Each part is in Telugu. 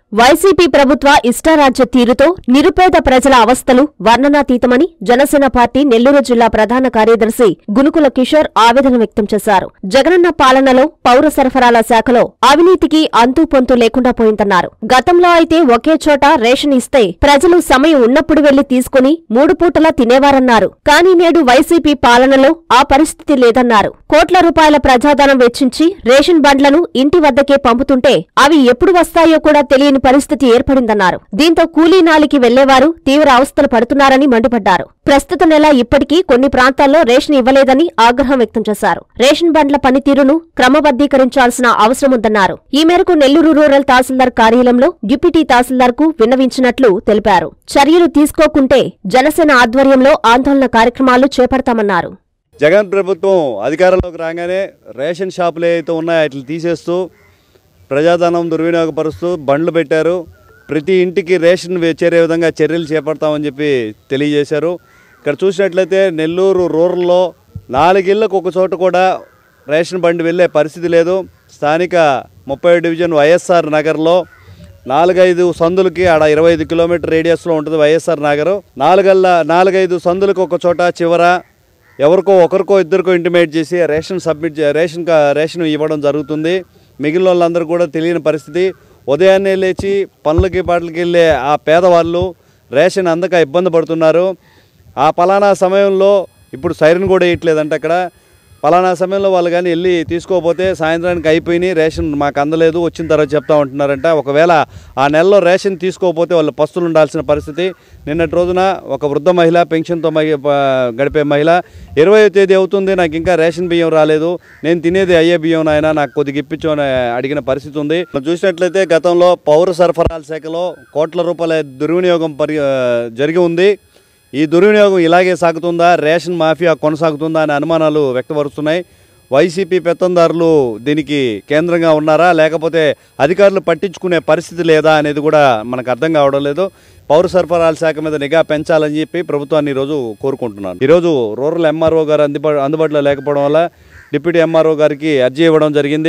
వైసీపీ ప్రభుత్వ ఇష్టారాజ్య తీరుతో నిరుపేద ప్రజల అవస్థలు వర్ణనాతీతమని జనసేన పార్టీ నెల్లూరు జిల్లా ప్రధాన కార్యదర్శి గునుకుల కిషోర్ ఆవేదన వ్యక్తం చేశారు జగనన్న పాలనలో పౌర సరఫరాల శాఖలో అవినీతికి అంతూ పొంతు లేకుండా పోయిందన్నారు గతంలో అయితే ఒకే చోట రేషన్ ఇస్తే ప్రజలు సమయం ఉన్నప్పుడు వెళ్లి తీసుకుని మూడు పూటలా తినేవారన్నారు కానీ నేడు వైసీపీ పాలనలో ఆ పరిస్థితి లేదన్నారు కోట్ల రూపాయల ప్రజాధనం వెచ్చించి రేషన్ బండ్లను ఇంటి వద్దకే పంపుతుంటే అవి ఎప్పుడు వస్తాయో కూడా తెలియని పరిస్థితి ఏర్పడిందన్నారు దీంతో కూలీ నాలికి వెళ్లేవారు తీవ్ర అవస్థలు పడుతున్నారని మండిపడ్డారు ప్రస్తుత నెల ఇప్పటికీ కొన్ని ప్రాంతాల్లో రేషన్ ఇవ్వలేదని ఆగ్రహం వ్యక్తం చేశారు రేషన్ బండ్ల పనితీరును క్రమబద్దీకరించాల్సిన అవసరముందన్నారు ఈ మేరకు నెల్లూరు రూరల్ తహసీల్దార్ కార్యాలయంలో డిప్యూటీ తహసీల్దార్ కు విన్నవించినట్లు తెలిపారు చర్యలు తీసుకోకుంటే జనసేన ఆధ్వర్యంలో ఆందోళన కార్యక్రమాలు చేపడతామన్నారు జగన్ ప్రభుత్వం అధికారంలోకి రాగానే రేషన్ షాపులు ఏవైతే ఉన్నాయో వాటిని తీసేస్తూ ప్రజాధనం దుర్వినియోగపరుస్తూ బండ్లు పెట్టారు ప్రతి ఇంటికి రేషన్ వే- చేరే విధంగా చర్యలు చేపడతామని చెప్పి తెలియజేశారు ఇక్కడ చూసినట్లయితే నెల్లూరు రూరల్లో నాలుగిళ్ళకు ఒక చోట కూడా రేషన్ బండి వెళ్ళే పరిస్థితి లేదు స్థానిక ముప్పై డివిజన్ వైఎస్ఆర్ నగర్లో నాలుగైదు సందులకి ఆడ ఇరవై ఐదు కిలోమీటర్ రేడియస్లో ఉంటుంది వైఎస్ఆర్ నగరు నాలుగల్ల నాలుగైదు సందులకు ఒక చోట చివర ఎవరికో ఒకరికో ఇద్దరికో ఇంటిమేట్ చేసి రేషన్ సబ్మిట్ చే- రేషన్ కా- రేషన్ ఇవ్వడం జరుగుతుంది మిగిలిన వాళ్ళందరూ కూడా తెలియని పరిస్థితి ఉదయాన్నే లేచి పనులకి పాటలకి వెళ్ళే ఆ పేదవాళ్ళు రేషన్ అందక ఇబ్బంది పడుతున్నారు ఆ పలానా సమయంలో ఇప్పుడు సైరన్ కూడా వేయట్లేదంట అక్కడ పలానా సమయంలో వాళ్ళు కానీ వెళ్ళి తీసుకోకపోతే సాయంత్రానికి అయిపోయినాయి రేషన్ మాకు అందలేదు వచ్చిన తర్వాత చెప్తా ఉంటున్నారంట ఒకవేళ ఆ నెలలో రేషన్ తీసుకోకపోతే వాళ్ళు పస్తులు ఉండాల్సిన పరిస్థితి నిన్నటి రోజున ఒక వృద్ధ మహిళ పెన్షన్తో మహి- ప- గడిపే మహిళ ఇరవై తేదీ అవుతుంది నాకు ఇంకా రేషన్ బియ్యం రాలేదు నేను తినేది అయ్యే బియ్యం నాయన నాకు కొద్దిగా ఇప్పించు అని అడిగిన పరిస్థితి ఉంది మనం చూసినట్లయితే గతంలో పౌర సరఫరాల శాఖలో కోట్ల రూపాయల దుర్వినియోగం పరి ఆ, జరిగి ఉంది ఈ దుర్వినియోగం ఇలాగే సాగుతుందా రేషన్ మాఫియా కొనసాగుతుందా అనే అనుమానాలు వ్యక్తపరుస్తున్నాయి వైసీపీ పెత్తందారులు దీనికి కేంద్రంగా ఉన్నారా లేకపోతే అధికారులు పట్టించుకునే పరిస్థితి లేదా అనేది కూడా మనకు అర్థం కావడం లేదు పౌర సరఫరాల శాఖ మీద నిఘా పెంచాలని చెప్పి ప్రభుత్వాన్ని ఈరోజు కోరుకుంటున్నాను ఈరోజు రూరల్ ఎంఆర్ఓ గారు అందుబా అందుబాటులో లేకపోవడం వల్ల డిప్యూటీ ఎంఆర్ఓ గారికి అర్జీ ఇవ్వడం జరిగింది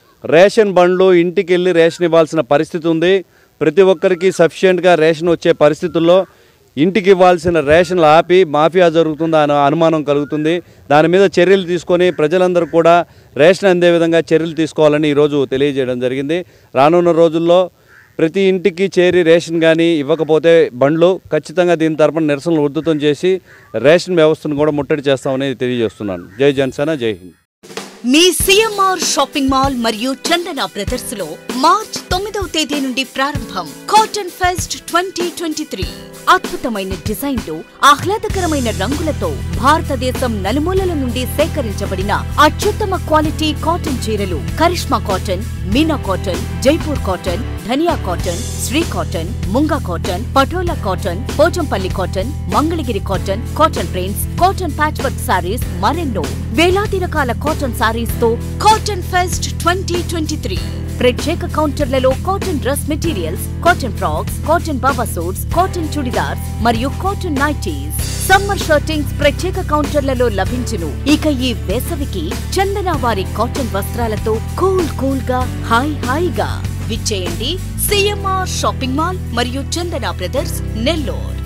రేషన్ బండ్లు ఇంటికి వెళ్ళి రేషన్ ఇవ్వాల్సిన పరిస్థితి ఉంది ప్రతి ఒక్కరికి సఫిషియెంట్గా రేషన్ వచ్చే పరిస్థితుల్లో ఇంటికి ఇవ్వాల్సిన రేషన్లు ఆపి మాఫియా జరుగుతుందా అనే అనుమానం కలుగుతుంది దాని మీద చర్యలు తీసుకొని ప్రజలందరూ కూడా రేషన్ అందే విధంగా చర్యలు తీసుకోవాలని ఈరోజు తెలియజేయడం జరిగింది రానున్న రోజుల్లో ప్రతి ఇంటికి చేరి రేషన్ కానీ ఇవ్వకపోతే బండ్లు ఖచ్చితంగా దీని తరపున నిరసనలు ఉద్ధృతం చేసి రేషన్ వ్యవస్థను కూడా ముట్టడి చేస్తామని తెలియజేస్తున్నాను జై జనసేన జై హింద్ మీ సిఎంఆర్ షాపింగ్ మాల్ మరియు చందన బ్రదర్స్ లో మార్చ్ తొమ్మిదవ తేదీ నుండి ప్రారంభం cotton fest twenty twenty three అద్భుతమైన డిజైన్లు ఆహ్లాదకరమైన రంగులతో భారతదేశం నలుమూలల నుండి సేకరించబడిన అత్యుత్తమ క్వాలిటీ కాటన్ చీరలు Karishma cotton Meena cotton Jaipur cotton Dhaniya cotton Shri cotton Munga cotton Patola cotton Pochampally cotton Mangalagiri cotton cotton prints cotton patch work saris మరెన్నో వేలాది రకాల కాటన్ సారీస్ తో cotton fest twenty twenty three ప్రత్యేక కౌంటర్లలో cotton dress materials cotton frocks cotton baba suits cotton chudidars మరియు కాటన్ నైటీస్ సమ్మర్ షర్టింగ్స్ ప్రత్యేక కౌంటర్లలో లభించును ఇక ఈ వేసవికి చందన వారి కాటన్ వస్త్రాలతో కూల్ కూల్ గా హాయ్ హాయిగా విచ్చేయండి సిఎంఆర్ షాపింగ్ మాల్ మరియు చందన బ్రదర్స్ నెల్లూరు